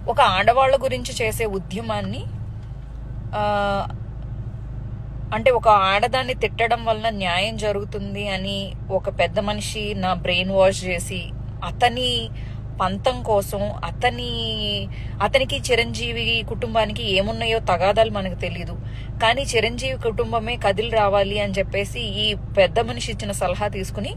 ఒక ఆడవాళ్ళ గురించి చేసే ఉద్యమాన్ని ఆ, అంటే ఒక ఆడదాన్ని తిట్టడం వలన న్యాయం జరుగుతుంది అని ఒక పెద్ద మనిషి నా బ్రెయిన్ వాష్ చేసి అతని పంతం కోసం అతని అతనికి చిరంజీవి కుటుంబానికి ఏమున్నాయో తగాదాలు మనకు తెలియదు కానీ చిరంజీవి కుటుంబమే కదిలి రావాలి అని చెప్పేసి ఈ పెద్ద మనిషి ఇచ్చిన సలహా తీసుకుని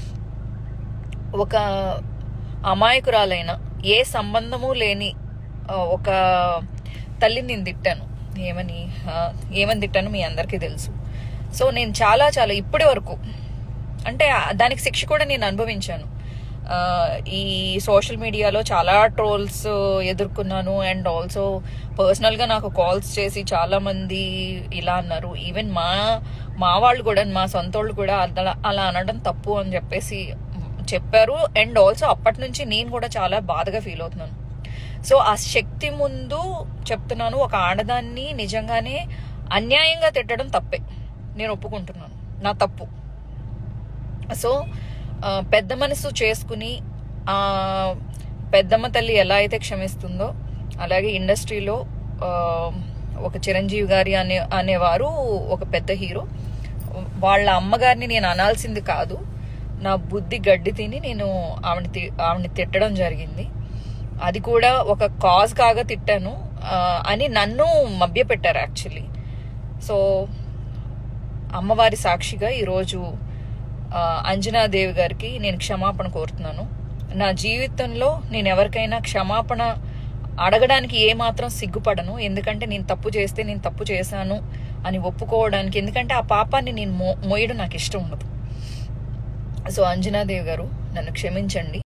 ఒక అమాయకురాలైన ఏ సంబంధము లేని ఆ, ఒక తల్లిని నేను తిట్టాను ఏమని ఆ, ఏమని తిట్టాను మీ అందరికీ తెలుసు సో నేను చాలా చాలా ఇప్పటి వరకు అంటే ఆ- దానికి శిక్ష కూడా నేను అనుభవించాను ఆ, ఈ సోషల్ మీడియాలో చాలా ట్రోల్స్ ఎదుర్కొన్నాను అండ్ ఆల్సో పర్సనల్గా నాకు కాల్స్ చేసి చాలా మంది ఇలా అన్నారు ఈవెన్ మా మా వాళ్ళు కూడా మా సొంత వాళ్ళు కూడా అలా అలా అనడం తప్పు అని చెప్పేసి చెప్పారు అండ్ ఆల్సో అప్పటి నుంచి నేను కూడా చాలా బాధగా ఫీల్ అవుతున్నాను సో ఆ శక్తి ముందు చెప్తున్నాను ఒక ఆడదాన్ని నిజంగానే అన్యాయంగా తిట్టడం తప్పే నేను ఒప్పుకుంటున్నాను నా తప్పు సో ఆ, పెద్ద మనసు చేసుకుని ఆ పెద్దమ్మ తల్లి ఎలా అయితే క్షమిస్తుందో అలాగే ఇండస్ట్రీలో ఆ, ఒక చిరంజీవి గారి అనే అనేవారు ఒక పెద్ద హీరో వాళ్ళ అమ్మగారిని నేను అనాల్సింది కాదు నా బుద్ధి గడ్డి తిని నేను ఆవిడ తి- ఆవిడని తిట్టడం జరిగింది అది కూడా ఒక కాజ్ కాగా తిట్టాను ఆ, అని నన్ను మభ్యపెట్టారు యాక్చువల్లీ సో అమ్మవారి సాక్షిగా ఈరోజు ఆ, అంజనాదేవి గారికి నేను క్షమాపణ కోరుతున్నాను నా జీవితంలో నేను ఎవరికైనా క్షమాపణ అడగడానికి ఏమాత్రం సిగ్గుపడను ఎందుకంటే నేను తప్పు చేస్తే నేను తప్పు చేశాను అని ఒప్పుకోవడానికి ఎందుకంటే ఆ పాపాన్ని నేను మో మోయడం నాకు ఇష్టం ఉండదు సో అంజనాదేవి గారు నన్ను క్షమించండి